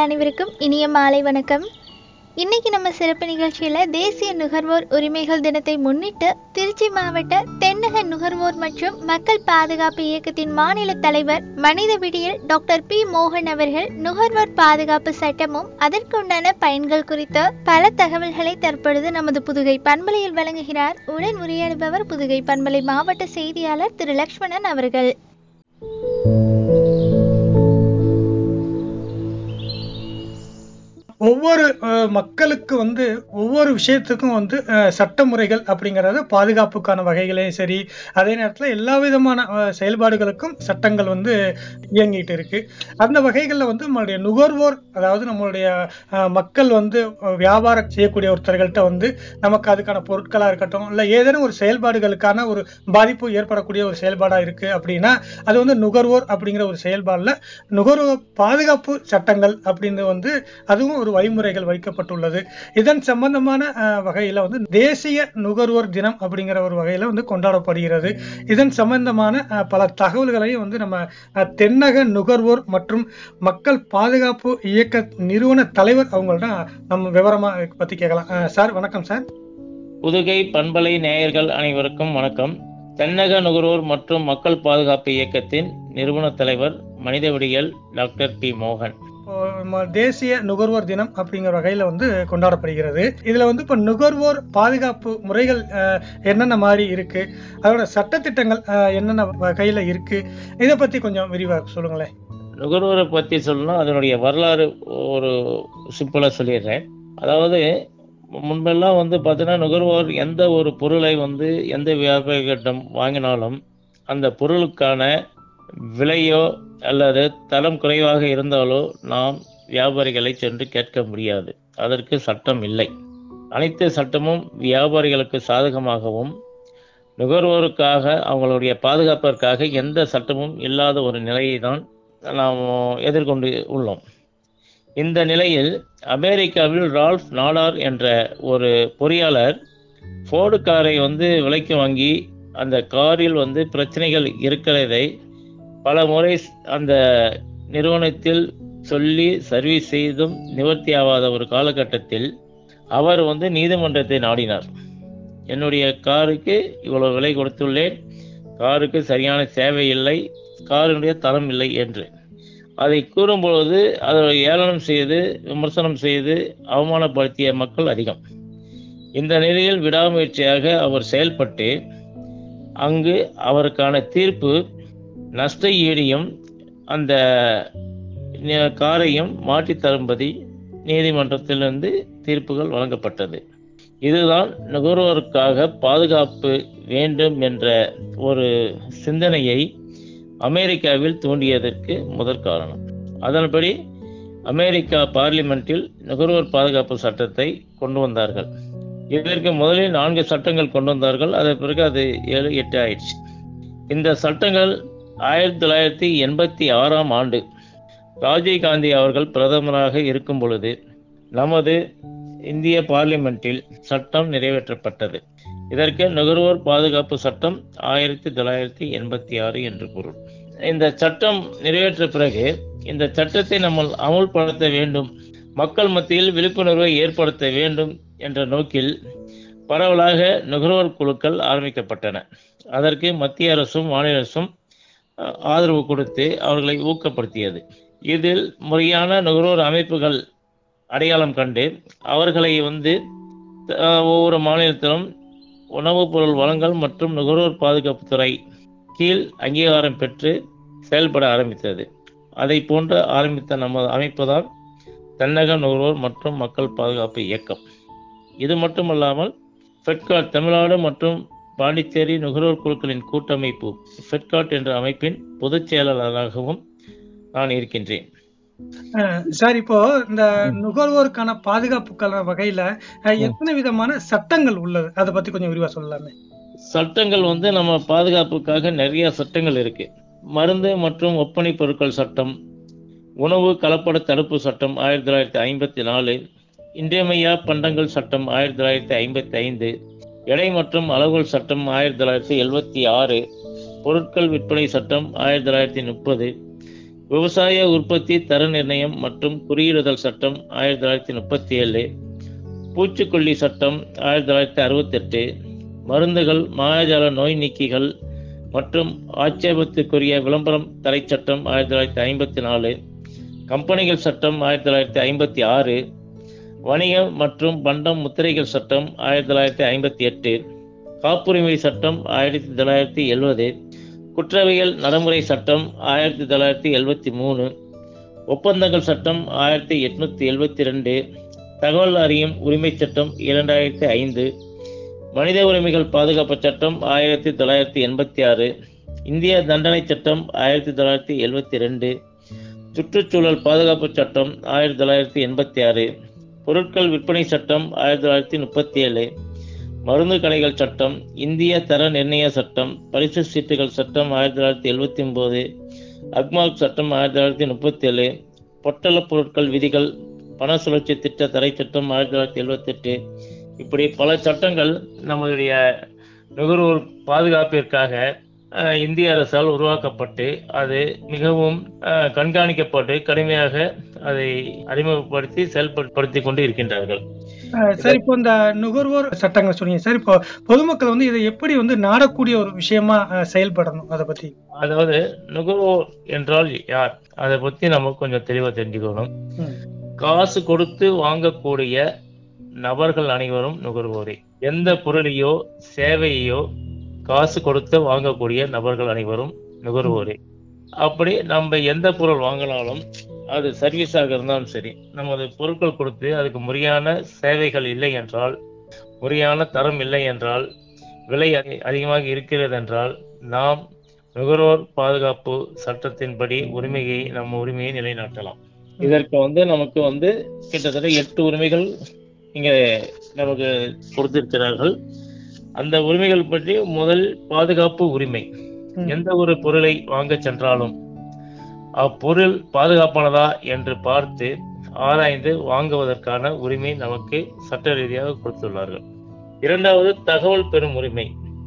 அனைவருக்கும் இனிய மாலை வணக்கம் இன்னைக்கு நம்ம சிறப்பு நிகழ்ச்சியில் தேசிய நுகர்வோர் உரிமைகள் தினத்தை முன்னிட்டு திருச்சி மாவட்ட தென்னக நுகர்வோர் மற்றும் மக்கள் பாதுகாப்பு இயக்கத்தின் மாநில தலைவர் மனித விடியல் டாக்டர் பி மோகன் அவர்கள் நுகர்வோர் பாதுகாப்பு சட்டமும் அதற்குண்டான பயன்கள் குறித்த பல தகவல்களை தற்பொழுது நமது புதுகை பண்பலையில் வழங்குகிறார் உடன் உரையாடுபவர் புதுகை பண்பலை மாவட்ட செய்தியாளர் திரு லக்ஷ்மணன் அவர்கள் ஒவ்வொரு அஹ், மக்களுக்கு வந்து ஒவ்வொரு விஷயத்துக்கும் வந்து அஹ், சட்டமுறைகள் அப்படிங்கிறது பாதுகாப்புக்கான வகைகளையும் சரி அதே நேரத்தில் எல்லா விதமான அஹ், செயல்பாடுகளுக்கும் சட்டங்கள் வந்து இயங்கிட்டு இருக்கு அந்த வகைகளில் வந்து நம்மளுடைய நுகர்வோர் அதாவது நம்மளுடைய அஹ், மக்கள் வந்து அஹ், வியாபாரம் செய்யக்கூடிய ஒருத்தர்கள்ட்ட வந்து நமக்கு அதுக்கான பொருட்களாக இருக்கட்டும் இல்லை ஏதேனும் ஒரு செயல்பாடுகளுக்கான ஒரு பாதிப்பு ஏற்படக்கூடிய ஒரு செயல்பாடாக இருக்கு அப்படின்னா அது வந்து நுகர்வோர் அப்படிங்கிற ஒரு செயல்பாடில் நுகர்வோர் பாதுகாப்பு சட்டங்கள் அப்படின்னு வந்து அதுவும் ஒரு வழிமுறைகள் வைக்கப்பட்டுள்ளது இதன் சம்பந்தமான அஹ், வகையில வந்து தேசிய நுகர்வோர் தினம் அப்படிங்கிற ஒரு வகையில வந்து கொண்டாடப்படுகிறது இதன் சம்பந்தமான அஹ், பல தகவல்களையும் வந்து நம்ம அஹ், தென்னக நுகர்வோர் மற்றும் மக்கள் பாதுகாப்பு இயக்க நிறுவன தலைவர் அவங்கள்ட்ட நம்ம விவரமா பத்தி கேட்கலாம் அஹ், சார் வணக்கம் சார் புதுகை பண்பலை நேயர்கள் அனைவருக்கும் வணக்கம் தென்னக நுகர்வோர் மற்றும் மக்கள் பாதுகாப்பு இயக்கத்தின் நிறுவன தலைவர் மனித விடியல் டாக்டர் பி மோகன் இப்போ நம்ம தேசிய நுகர்வோர் தினம் அப்படிங்கிற வகையில வந்து கொண்டாடப்படுகிறது இதுல வந்து இப்போ நுகர்வோர் பாதுகாப்பு முறைகள் அஹ், என்னென்ன மாதிரி இருக்கு அதோட சட்டத்திட்டங்கள் அஹ், என்னென்ன வகையில இருக்கு இதை பத்தி கொஞ்சம் விரிவா சொல்லுங்களேன் நுகர்வோரை பற்றி சொல்லணும் அதனுடைய வரலாறு ஒரு சிம்பிளாக சொல்லிடுறேன் அதாவது முன்பெல்லாம் வந்து பார்த்தீங்கன்னா நுகர்வோர் எந்த ஒரு பொருளை வந்து எந்த வியாபாரிகளிடம் வாங்கினாலும் அந்த பொருளுக்கான விலையோ அல்லது தரம் குறைவாக இருந்தாலோ நாம் வியாபாரிகளை சென்று கேட்க முடியாது அதற்கு சட்டம் இல்லை அனைத்து சட்டமும் வியாபாரிகளுக்கு சாதகமாகவும் நுகர்வோருக்காக அவங்களுடைய பாதுகாப்பிற்காக எந்த சட்டமும் இல்லாத ஒரு நிலையை தான் நாம் எதிர்கொண்டு உள்ளோம் இந்த நிலையில் அமெரிக்காவில் ரால்ஃப் நாடார் என்ற ஒரு பொறியாளர் ஃபோர்டு காரை வந்து விலைக்கு வாங்கி அந்த காரில் வந்து பிரச்சனைகள் இருக்கிறதை பல முறை அந்த நிறுவனத்தில் சொல்லி சர்வீஸ் செய்தும் நிவர்த்தி ஆகாத ஒரு காலகட்டத்தில் அவர் வந்து நீதிமன்றத்தை நாடினார் என்னுடைய காருக்கு இவ்வளவு விலை கொடுத்துள்ளேன் காருக்கு சரியான சேவை இல்லை காரினுடைய தரம் இல்லை என்று அதை கூறும்பொழுது அதை ஏளனம் செய்து விமர்சனம் செய்து அவமானப்படுத்திய மக்கள் அதிகம் இந்த நிலையில் விடாமுயற்சியாக அவர் செயல்பட்டு அங்கு அவருக்கான தீர்ப்பு நஷ்ட ஈடியும் அந்த நி- காரையும் மாற்றித் தரும்படி நீதிமன்றத்திலிருந்து தீர்ப்புகள் வழங்கப்பட்டது இதுதான் நுகர்வோருக்காக பாதுகாப்பு வேண்டும் என்ற ஒரு சிந்தனையை அமெரிக்காவில் தூண்டியதற்கு முதற் காரணம் அதன்படி அமெரிக்கா பார்லிமெண்டில் நுகர்வோர் பாதுகாப்பு சட்டத்தை கொண்டு வந்தார்கள் இதற்கு முதலில் நான்கு சட்டங்கள் கொண்டு வந்தார்கள் அதன் பிறகு அது ஏழு எட்டு ஆயிடுச்சு இந்த சட்டங்கள் ஆயிரத்தி தொள்ளாயிரத்தி எண்பத்தி ஆறாம் ஆண்டு ராஜீவ் காந்தி அவர்கள் பிரதமராக இருக்கும் பொழுது நமது இந்திய பார்லிமெண்டில் சட்டம் நிறைவேற்றப்பட்டது இதற்கு நுகர்வோர் பாதுகாப்பு சட்டம் ஆயிரத்தி தொள்ளாயிரத்தி எண்பத்தி ஆறு என்று பொருள் இந்த சட்டம் நிறைவேற்ற பிறகு இந்த சட்டத்தை நம்ம அமுல்படுத்த வேண்டும் மக்கள் மத்தியில் விழிப்புணர்வை ஏற்படுத்த வேண்டும் என்ற நோக்கில் பரவலாக நுகர்வோர் குழுக்கள் ஆரம்பிக்கப்பட்டன அதற்கு மத்திய அரசும் மாநில அரசும் அஹ், ஆதரவு கொடுத்து அவர்களை ஊக்கப்படுத்தியது இதில் முறையான நுகர்வோர் அமைப்புகள் அடையாளம் கண்டு அவர்களை வந்து அஹ், ஒவ்வொரு மாநிலத்திலும் உணவுப் பொருள் வழங்கல் மற்றும் நுகர்வோர் பாதுகாப்புத் துறை கீழ் அங்கீகாரம் பெற்று செயல்பட ஆரம்பித்தது அதை போன்று ஆரம்பித்த நமது அமைப்பு தான் தென்னக நுகர்வோர் மற்றும் மக்கள் பாதுகாப்பு இயக்கம் இது மட்டுமல்லாமல் ஃபெட்காட் தமிழ்நாடு மற்றும் பாண்டிச்சேரி நுகர்வோர் குழுக்களின் கூட்டமைப்பு ஃபெட்காட் என்ற அமைப்பின் பொதுச் செயலாளராகவும் நான் இருக்கின்றேன் அஹ், சார் இப்போ இந்த நுகர்வோருக்கான பாதுகாப்புக்கான வகையில அஹ், எத்தனை விதமான சட்டங்கள் உள்ளது அதை பத்தி கொஞ்சம் விரிவா சொல்லலாமே சட்டங்கள் வந்து நம்ம பாதுகாப்புக்காக நிறைய சட்டங்கள் இருக்கு மருந்து மற்றும் ஒப்பனை பொருட்கள் சட்டம் உணவு கலப்பட தடுப்பு சட்டம் ஆயிரத்தி தொள்ளாயிரத்தி ஐம்பத்தி நாலு இன்றியமையா பண்டங்கள் சட்டம் ஆயிரத்தி தொள்ளாயிரத்தி ஐம்பத்தி ஐந்து எடை மற்றும் அளவுகள் சட்டம் ஆயிரத்தி தொள்ளாயிரத்தி எழுவத்தி ஆறு பொருட்கள் விற்பனை சட்டம் ஆயிரத்தி தொள்ளாயிரத்தி முப்பது விவசாய உற்பத்தி தர நிர்ணயம் மற்றும் குறியிடுதல் சட்டம் ஆயிரத்தி தொள்ளாயிரத்தி முப்பத்தி ஏழு பூச்சிக்கொல்லி சட்டம் ஆயிரத்தி தொள்ளாயிரத்தி அறுபத்தெட்டு மருந்துகள் மாயாஜால நோய் நீக்கிகள் மற்றும் ஆட்சேபத்துக்குரிய விளம்பரம் தடை சட்டம் ஆயிரத்தி தொள்ளாயிரத்தி ஐம்பத்தி நாலு கம்பெனிகள் சட்டம் ஆயிரத்தி தொள்ளாயிரத்தி ஐம்பத்தி ஆறு வணிக மற்றும் பண்டம் முத்திரைகள் சட்டம் ஆயிரத்தி தொள்ளாயிரத்தி ஐம்பத்தி எட்டு காப்புரிமை சட்டம் ஆயிரத்தி தொள்ளாயிரத்தி எழுவது குற்றவியல் நடைமுறை சட்டம் ஆயிரத்தி தொள்ளாயிரத்தி எழுவத்தி மூணு ஒப்பந்தங்கள் சட்டம் ஆயிரத்தி எட்நூத்தி எழுவத்தி ரெண்டு தகவல் அறியும் உரிமை சட்டம் இரண்டாயிரத்தி ஐந்து மனித உரிமைகள் பாதுகாப்பு சட்டம் ஆயிரத்தி தொள்ளாயிரத்தி எண்பத்தி ஆறு இந்திய தண்டனை சட்டம் ஆயிரத்தி தொள்ளாயிரத்தி எழுவத்தி ரெண்டு சுற்றுச்சூழல் பாதுகாப்பு சட்டம் ஆயிரத்தி தொள்ளாயிரத்தி எண்பத்தி ஆறு பொருட்கள் விற்பனை சட்டம் ஆயிரத்தி தொள்ளாயிரத்தி முப்பத்தி ஏழு மருந்து கடைகள் சட்டம் இந்திய தர நிர்ணய சட்டம் பரிசு சீட்டுகள் சட்டம் ஆயிரத்தி தொள்ளாயிரத்தி எழுவத்தி ஒன்பது அக்மார்க் சட்டம் ஆயிரத்தி தொள்ளாயிரத்தி முப்பத்தி ஏழு பொட்டலப் பொருட்கள் விதிகள் பண சுழற்சி திட்ட தடை சட்டம் ஆயிரத்தி தொள்ளாயிரத்தி எழுவத்தெட்டு இப்படி பல சட்டங்கள் நம்மளுடைய நுகர்வோர் பாதுகாப்பிற்காக அஹ், இந்திய அரசால் உருவாக்கப்பட்டு அது மிகவும் அஹ், கண்காணிக்கப்பட்டு கடுமையாக அதை அறிமுகப்படுத்தி செயல்படுத்தி கொண்டு இருக்கின்றார்கள் அஹ் சார் இப்போ இந்த நுகர்வோர் சட்டங்கள் சொன்னீங்க சார் இப்போ பொதுமக்கள் வந்து இதை எப்படி வந்து நாடக்கூடிய ஒரு விஷயமா அஹ், செயல்படணும் அதை பத்தி அதாவது நுகர்வோர் என்றால் யார் அதை பத்தி நம்ம கொஞ்சம் தெளிவா தெரிஞ்சுக்கணும் ம். காசு கொடுத்து வாங்கக்கூடிய நபர்கள் அனைவரும் நுகர்வோரே எந்த பொருளையோ சேவையையோ காசு கொடுத்து வாங்கக்கூடிய நபர்கள் அனைவரும் நுகர்வோரே அப்படி நம்ம எந்த பொருள் வாங்கினாலும் அது சர்வீஸாக இருந்தாலும் சரி நமது பொருட்கள் கொடுத்து அதுக்கு முறையான சேவைகள் இல்லை என்றால் முறையான தரம் இல்லை என்றால் விலை அதி- அதிகமாக இருக்கிறது என்றால் நாம் நுகர்வோர் பாதுகாப்பு சட்டத்தின்படி உரிமையை நம்ம உரிமையை நிலைநாட்டலாம் இதற்கு வந்து நமக்கு வந்து கிட்டத்தட்ட எட்டு உரிமைகள் இங்க நமக்கு கொடுத்திருக்கிறார்கள் அந்த உரிமைகள் பற்றி முதல் பாதுகாப்பு உரிமை ம். எந்த ஒரு பொருளை வாங்க சென்றாலும் அப்பொருள் பாதுகாப்பானதா என்று பார்த்து ஆராய்ந்து வாங்குவதற்கான உரிமை நமக்கு சட்ட ரீதியாக கொடுத்துள்ளார்கள் இரண்டாவது தகவல் பெறும் உரிமை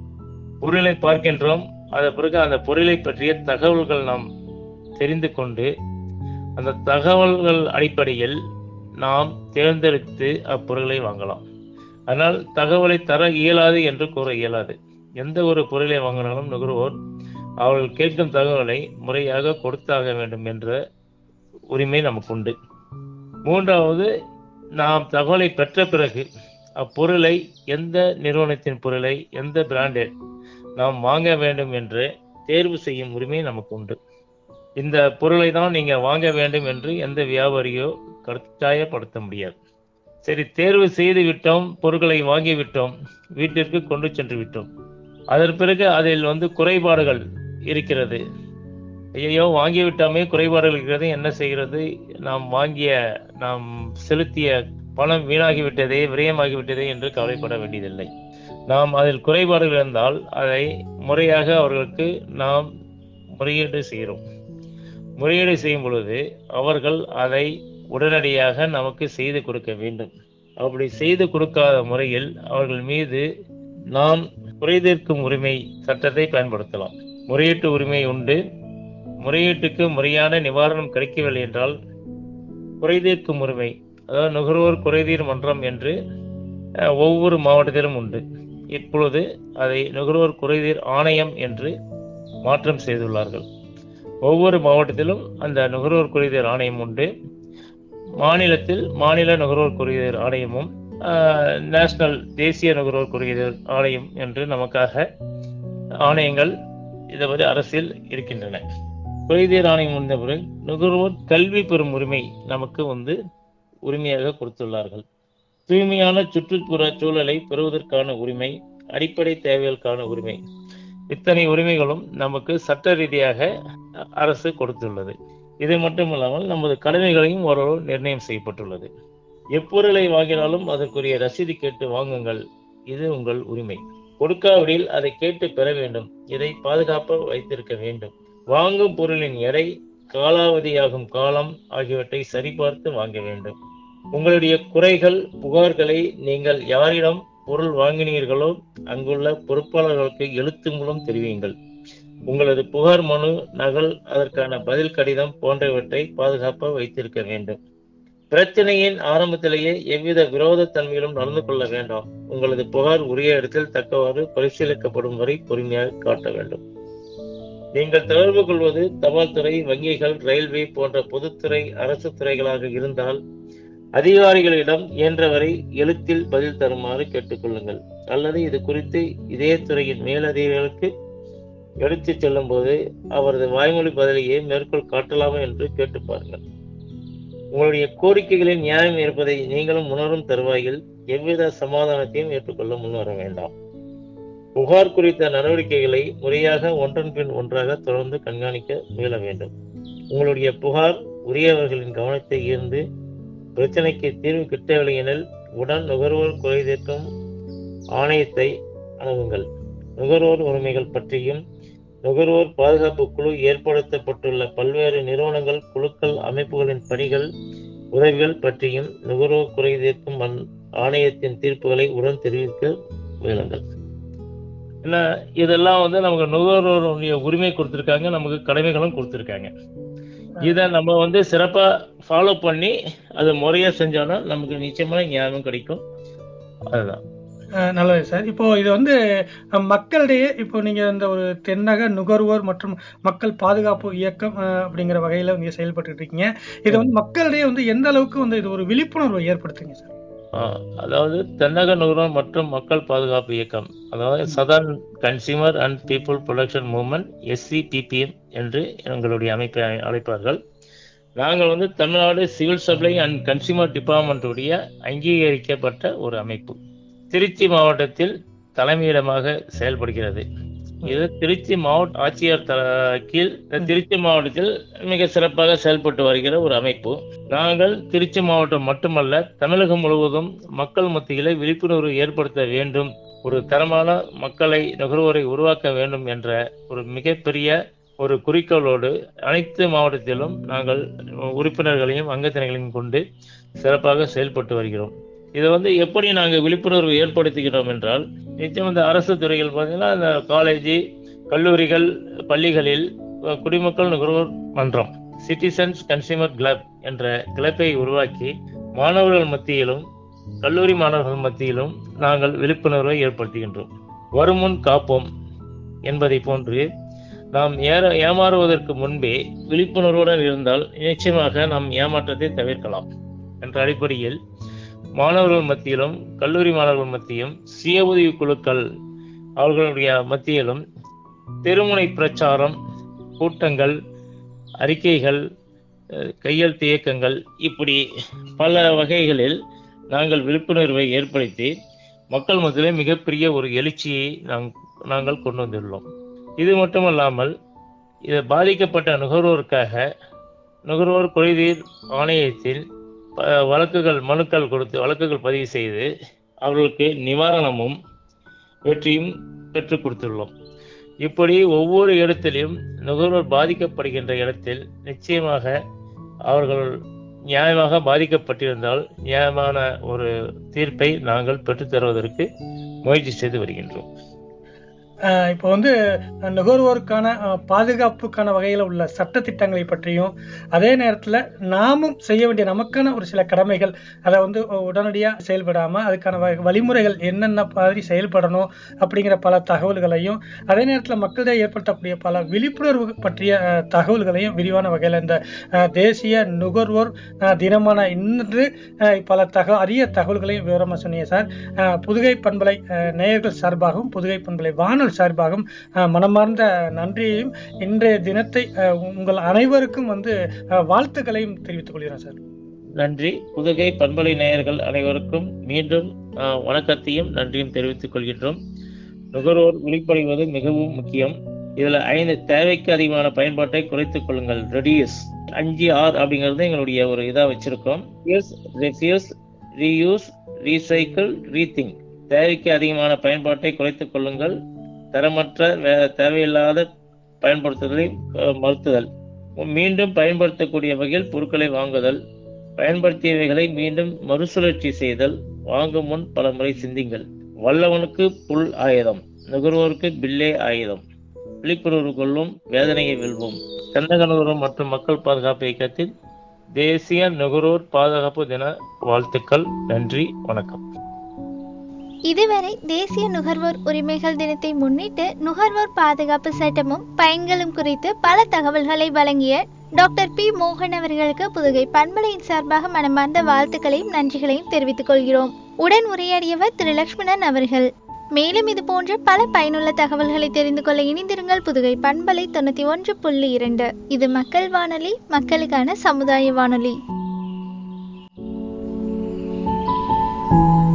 பொருளை பார்க்கின்றோம் அதன் பிறகு அந்த பொருளை பற்றிய தகவல்கள் நாம் தெரிந்து கொண்டு அந்த தகவல்கள் அடிப்படையில் நாம் தேர்ந்தெடுத்து அப்பொருளை வாங்கலாம் ஆனால் தகவலை தர இயலாது என்று கூற இயலாது எந்த ஒரு பொருளை வாங்கினாலும் நுகர்வோர் அவர்கள் கேட்கும் தகவலை முறையாக கொடுத்தாக வேண்டும் என்ற உரிமை நமக்கு உண்டு மூன்றாவது நாம் தகவலை பெற்ற பிறகு அப்பொருளை எந்த நிறுவனத்தின் பொருளை எந்த பிராண்டட் நாம் வாங்க வேண்டும் என்று தேர்வு செய்யும் உரிமை நமக்கு உண்டு இந்த பொருளை தான் நீங்க வாங்க வேண்டும் என்று எந்த வியாபாரியோ கட்டாயப்படுத்த முடியாது சரி தேர்வு செய்து விட்டோம் பொருட்களை வாங்கி விட்டோம் வீட்டிற்கு கொண்டு சென்று விட்டோம் அதன் பிறகு அதில் வந்து குறைபாடுகள் இருக்கிறது ஐயோ வாங்கி விட்டாமே குறைபாடுகள் இருக்கிறது என்ன செய்கிறது நாம் வாங்கிய நாம் செலுத்திய பணம் வீணாகிவிட்டதே விரயமாகிவிட்டதே என்று கவலைப்பட வேண்டியதில்லை நாம் அதில் குறைபாடுகள் இருந்தால் அதை முறையாக அவர்களுக்கு நாம் முறையீடு செய்கிறோம் முறையீடு செய்யும் பொழுது அவர்கள் அதை உடனடியாக நமக்கு செய்து கொடுக்க வேண்டும் அப்படி செய்து கொடுக்காத முறையில் அவர்கள் மீது நாம் குறைதீர்க்கும் உரிமை சட்டத்தை பயன்படுத்தலாம் முறையீட்டு உரிமை உண்டு முறையீட்டுக்கு முறையான நிவாரணம் கிடைக்கவில்லை என்றால் குறைதீர்க்கும் உரிமை அதாவது நுகர்வோர் குறைதீர் மன்றம் என்று அஹ், ஒவ்வொரு மாவட்டத்திலும் உண்டு இப்பொழுது அதை நுகர்வோர் குறைதீர் ஆணையம் என்று மாற்றம் செய்துள்ளார்கள் ஒவ்வொரு மாவட்டத்திலும் அந்த நுகர்வோர் குறைதீர் ஆணையம் உண்டு மாநிலத்தில் மாநில நுகர்வோர் குறைதீர் ஆணையமும் ஆஹ், நேஷனல் தேசிய நுகர்வோர் குறைதீர் ஆணையம் என்று நமக்காக ஆணையங்கள் இதுவரை அரசில் இருக்கின்றன குறைதீர் ஆணையம் வந்த பிறகு நுகர்வோர் கல்வி பெறும் உரிமை நமக்கு வந்து உரிமையாக கொடுத்துள்ளார்கள் தூய்மையான சுற்றுப்புற சூழலை பெறுவதற்கான உரிமை அடிப்படை தேவைகளுக்கான உரிமை இத்தனை உரிமைகளும் நமக்கு சட்ட ரீதியாக அ- அரசு கொடுத்துள்ளது இது மட்டுமல்லாமல் நமது கடமைகளையும் ஓரளவு நிர்ணயம் செய்யப்பட்டுள்ளது எப்பொருளை வாங்கினாலும் அதற்குரிய ரசீது கேட்டு வாங்குங்கள் இது உங்கள் உரிமை கொடுக்காவிடில் அதை கேட்டு பெற வேண்டும் இதை பாதுகாப்பாக வைத்திருக்க வேண்டும் வாங்கும் பொருளின் எடை காலாவதியாகும் காலம் ஆகியவற்றை சரிபார்த்து வாங்க வேண்டும் உங்களுடைய குறைகள் புகார்களை நீங்கள் யாரிடம் பொருள் வாங்கினீர்களோ அங்குள்ள பொறுப்பாளர்களுக்கு எழுத்து மூலம் தெரிவியுங்கள் உங்களது புகார் மனு நகல் அதற்கான பதில் கடிதம் போன்றவற்றை பாதுகாப்பாக வைத்திருக்க வேண்டும் பிரச்சனையின் ஆரம்பத்திலேயே எவ்வித விரோத தன்மையிலும் நடந்து கொள்ள வேண்டாம் உங்களது புகார் உரிய இடத்தில் தக்கவாறு பரிசீலிக்கப்படும் வரை பொறுமையாக காட்ட வேண்டும் நீங்கள் தொடர்பு கொள்வது தபால் துறை வங்கிகள் ரயில்வே போன்ற பொதுத்துறை அரசு துறைகளாக இருந்தால் அதிகாரிகளிடம் இயன்றவரை எழுத்தில் பதில் தருமாறு கேட்டுக்கொள்ளுங்கள் அல்லது இது குறித்து இதே துறையின் மேலதிகாரிகளுக்கு எடுத்துச் செல்லும் போது அவரது வாய்மொழி பதிலையே மேற்கோள் காட்டலாமா என்று கேட்டு பாருங்கள் உங்களுடைய கோரிக்கைகளில் நியாயம் இருப்பதை நீங்களும் உணரும் தருவாயில் எவ்வித சமாதானத்தையும் ஏற்றுக்கொள்ள முன்வர வேண்டாம் புகார் குறித்த நடவடிக்கைகளை முறையாக ஒன்றன் பின் ஒன்றாக தொடர்ந்து கண்காணிக்க முயல வேண்டும் உங்களுடைய புகார் உரியவர்களின் கவனத்தை ஈர்ந்து பிரச்சனைக்கு தீர்வு கிட்டவில்லை எனில் உடன் நுகர்வோர் குறைதீர்க்கும் ஆணையத்தை அணுகுங்கள் நுகர்வோர் உரிமைகள் பற்றியும் நுகர்வோர் பாதுகாப்பு குழு ஏற்படுத்தப்பட்டுள்ள பல்வேறு நிறுவனங்கள் குழுக்கள் அமைப்புகளின் பணிகள் உதவிகள் பற்றியும் நுகர்வோர் குறை தீர்க்கும் ஆணையத்தின் தீர்ப்புகளை உடன் தெரிவிக்க முயலுங்கள் ஏன்னா இதெல்லாம் வந்து நமக்கு நுகர்வோருடைய உரிமை கொடுத்துருக்காங்க நமக்கு கடமைகளும் கொடுத்துருக்காங்க இதை நம்ம வந்து சிறப்பா ஃபாலோ பண்ணி அதை முறையா செஞ்சோம்னா நமக்கு நிச்சயமான ஞாபகம் கிடைக்கும் அதுதான் நல்லது சார் இப்போ இது வந்து மக்களிடையே இப்போ நீங்க இந்த ஒரு தென்னக நுகர்வோர் மற்றும் மக்கள் பாதுகாப்பு இயக்கம் அப்படிங்கிற வகையில நீங்க செயல்பட்டு இருக்கீங்க இது வந்து மக்களிடையே வந்து எந்த அளவுக்கு வந்து இது ஒரு விழிப்புணர்வை ஏற்படுத்துங்க சார் அதாவது தென்னக நுகர்வோர் மற்றும் மக்கள் பாதுகாப்பு இயக்கம் அதாவது southern consumer and people production movement SCPPM என்று எங்களுடைய அமைப்பை அழைப்பார்கள் நாங்கள் வந்து Tamil Nadu civil supply and consumer டிபார்ட்மெண்ட்டுடைய அங்கீகரிக்கப்பட்ட ஒரு அமைப்பு திருச்சி மாவட்டத்தில் தலைமையிடமாக செயல்படுகிறது இது திருச்சி மாவட்ட ஆட்சியர் கீழ் திருச்சி மாவட்டத்தில் மிக சிறப்பாக செயல்பட்டு வருகிற ஒரு அமைப்பு நாங்கள் திருச்சி மாவட்டம் மட்டுமல்ல தமிழகம் முழுவதும் மக்கள் மத்தியிலே விழிப்புணர்வு ஏற்படுத்த வேண்டும் ஒரு தரமான மக்களை நுகர்வோரை உருவாக்க வேண்டும் என்ற ஒரு மிகப்பெரிய ஒரு குறிக்கோளோடு அனைத்து மாவட்டத்திலும் நாங்கள் உறுப்பினர்களையும் அங்கத்தினர்களையும் கொண்டு சிறப்பாக செயல்பட்டு வருகிறோம் இதை வந்து எப்படி நாங்கள் விழிப்புணர்வு ஏற்படுத்துகிறோம் என்றால் நிச்சயம் இந்த அரசு துறைகள் பார்த்தீங்கன்னா இந்த காலேஜ் கல்லூரிகள் பள்ளிகளில் குடிமக்கள் நுகர்வோர் மன்றம் சிட்டிசன்ஸ் கன்சியூமர் கிளப் என்ற கிளப்பை உருவாக்கி மாணவர்கள் மத்தியிலும் கல்லூரி மாணவர்கள் மத்தியிலும் நாங்கள் விழிப்புணர்வை ஏற்படுத்துகின்றோம் வருமுன் காப்போம் என்பதை போன்று நாம் ஏற ஏமாறுவதற்கு முன்பே விழிப்புணர்வுடன் இருந்தால் நிச்சயமாக நாம் ஏமாற்றத்தை தவிர்க்கலாம் என்ற அடிப்படையில் மாணவர்கள் மத்தியிலும் கல்லூரி மாணவர்கள் மத்தியும் சுய உதவி குழுக்கள் அவர்களுடைய மத்தியிலும் தெருமுனை பிரச்சாரம் கூட்டங்கள் அறிக்கைகள் கையெழுத்து இயக்கங்கள் இப்படி பல வகைகளில் நாங்கள் விழிப்புணர்வை ஏற்படுத்தி மக்கள் மத்தியிலே மிகப்பெரிய ஒரு எழுச்சியை நாங்கள் கொண்டு வந்துள்ளோம் இது மட்டுமல்லாமல் இது பாதிக்கப்பட்ட நுகர்வோருக்காக நுகர்வோர் குறைதீர் ஆணையத்தில் வழக்குகள் மனுக்கள் கொடுத்து வழக்குகள் பதிவு செய்து அவர்களுக்கு நிவாரணமும் வெற்றியும் பெற்றுக் கொடுத்துள்ளோம் இப்படி ஒவ்வொரு இடத்திலும் நுகர்வோர் பாதிக்கப்படுகின்ற இடத்தில் நிச்சயமாக அவர்கள் நியாயமாக பாதிக்கப்பட்டிருந்தால் நியாயமான ஒரு தீர்ப்பை நாங்கள் பெற்றுத்தருவதற்கு முயற்சி செய்து வருகின்றோம் இப்போ வந்து நுகர்வோருக்கான பாதுகாப்புக்கான வகையில் உள்ள சட்ட திட்டங்களை பற்றியும் அதே நேரத்தில் நாமும் செய்ய வேண்டிய நமக்கான ஒரு சில கடமைகள் அதை வந்து உடனடியாக செயல்படாமல் அதுக்கான வழிமுறைகள் என்னென்ன மாதிரி செயல்படணும் அப்படிங்கிற பல தகவல்களையும் அதே நேரத்தில் மக்களிடையே ஏற்படுத்தக்கூடிய பல விழிப்புணர்வு பற்றிய தகவல்களையும் விரிவான வகையில் இந்த தேசிய நுகர்வோர் தினமான இன்று பல தக அரிய தகவல்களையும் விவரமாக சொன்னீங்க சார் புதுகை பண்பலை நேயர்கள் சார்பாகவும் புதுகை பண்பலை வானொலி சார்பாகவும் மனமார்ந்த நன்றியையும் இன்றைய தினத்தை உங்கள் அனைவருக்கும் வந்து வாழ்த்துக்களையும் தெரிவித்துக் கொள்கிறேன் சார் நன்றி புதுகை பண்பலை நேயர்கள் அனைவருக்கும் மீண்டும் வணக்கத்தையும் நன்றியும் தெரிவித்துக் கொள்கின்றோம் நுகர்வோர் விழிப்படைவது மிகவும் முக்கியம் இதுல ஐந்து தேவைக்கு அதிகமான பயன்பாட்டை குறைத்துக் கொள்ளுங்கள் ரெடியூஸ் அஞ்சு ஆர் அப்படிங்கிறது எங்களுடைய ஒரு இதா வச்சிருக்கோம் ரெஃப்யூஸ் ரீயூஸ் ரீசைக்கிள் ரீதிங் தேவைக்கு அதிகமான பயன்பாட்டை குறைத்துக் கொள்ளுங்கள் தரமற்ற தேவையில்லாத பயன்படுத்துதலை மறுத்துதல் மீண்டும் பயன்படுத்தக்கூடிய வகையில் பொருட்களை வாங்குதல் பயன்படுத்தியவைகளை மீண்டும் மறுசுழற்சி செய்தல் வாங்கும் முன் பல முறை சிந்திங்கள் வல்லவனுக்கு புல் ஆயுதம் நுகர்வோருக்கு பில்லே ஆயுதம் விழிப்புணர்வு கொள்ளும் வேதனையை வெல்வோம் தென்னக நுகர்வோர் மற்றும் மக்கள் பாதுகாப்பு இயக்கத்தின் தேசிய நுகர்வோர் பாதுகாப்பு தின வாழ்த்துக்கள் நன்றி வணக்கம் இதுவரை தேசிய நுகர்வோர் உரிமைகள் தினத்தை முன்னிட்டு நுகர்வோர் பாதுகாப்பு சட்டமும் பயன்களும் குறித்து பல தகவல்களை வழங்கிய டாக்டர் பி மோகன் அவர்களுக்கு புதுகை பண்பலையின் சார்பாக மனமார்ந்த வாழ்த்துக்களையும் நன்றிகளையும் தெரிவித்துக் கொள்கிறோம் உடன் உரையாடியவர் திரு லக்ஷ்மணன் அவர்கள் மேலும் இது போன்ற பல பயனுள்ள தகவல்களை தெரிந்து கொள்ள இணைந்திருங்கள் புதுகை பண்பலை தொண்ணூத்தி ஒன்று புள்ளி இரண்டு இது மக்கள் வானொலி மக்களுக்கான சமுதாய வானொலி